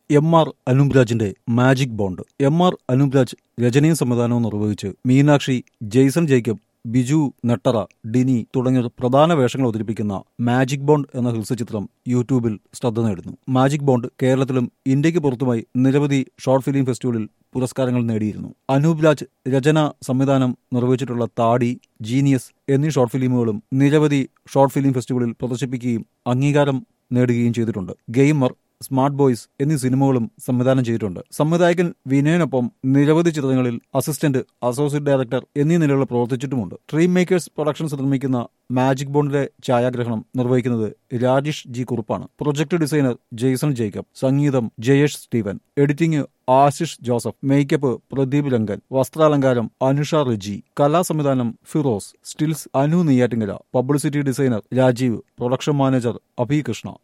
M R അനൂപ്രാജിന്റെ Magic Bond M R Anoopraj രചനയും സംവിധാനവും നിർവഹിച്ച് മീനാക്ഷി ജെയ്സൺ ജേക്കബ് ബിജു നെട്ടറ ഡിനി തുടങ്ങിയ പ്രധാന വേഷങ്ങൾ അവതരിപ്പിക്കുന്ന മാജിക് ബോണ്ട് എന്ന ഹ്രസ്വചിത്രം യൂട്യൂബിൽ ശ്രദ്ധ നേടുന്നു മാജിക് ബോണ്ട് കേരളത്തിലും ഇന്ത്യക്ക് പുറത്തുമായി നിരവധി ഷോർട്ട് ഫിലിം ഫെസ്റ്റിവലിൽ പുരസ്കാരങ്ങൾ നേടിയിരുന്നു അനൂപ് രാജ് രചന സംവിധാനം നിർവഹിച്ചിട്ടുള്ള താടി ജീനിയസ് എന്നീ ഷോർട്ട് ഫിലിമുകളും നിരവധി ഷോർട്ട് ഫിലിം ഫെസ്റ്റിവലിൽ പ്രദർശിപ്പിക്കുകയും അംഗീകാരം നേടുകയും ചെയ്തിട്ടുണ്ട് ഗെയിമർ സ്മാർട്ട് ബോയ്സ് എന്നീ സിനിമകളും സംവിധാനം ചെയ്തിട്ടുണ്ട് സംവിധായകൻ വിനയനൊപ്പം നിരവധി ചിത്രങ്ങളിൽ അസിസ്റ്റന്റ് അസോസിയേറ്റ് ഡയറക്ടർ എന്നീ നിലകളിൽ പ്രവർത്തിച്ചിട്ടുമുണ്ട് ഡ്രീം മേക്കേഴ്സ് പ്രൊഡക്ഷൻസ് നിർമ്മിക്കുന്ന മാജിക് ബോണ്ടിലെ ഛായാഗ്രഹണം നിർവഹിക്കുന്നത് രാജേഷ് ജി കുറുപ്പാണ് പ്രൊജക്ട് ഡിസൈനർ ജെയ്സൺ ജേക്കബ് സംഗീതം ജയേഷ് സ്റ്റീവൻ എഡിറ്റിംഗ് ആശിഷ് ജോസഫ് മേക്കപ്പ് പ്രദീപ് രംഗൻ വസ്ത്രാലങ്കാരം അനുഷ റിജി കലാസംവിധാനം Firoz stills Anu Neyyattinkara publicity designer Rajeev production manager Abhi Krishna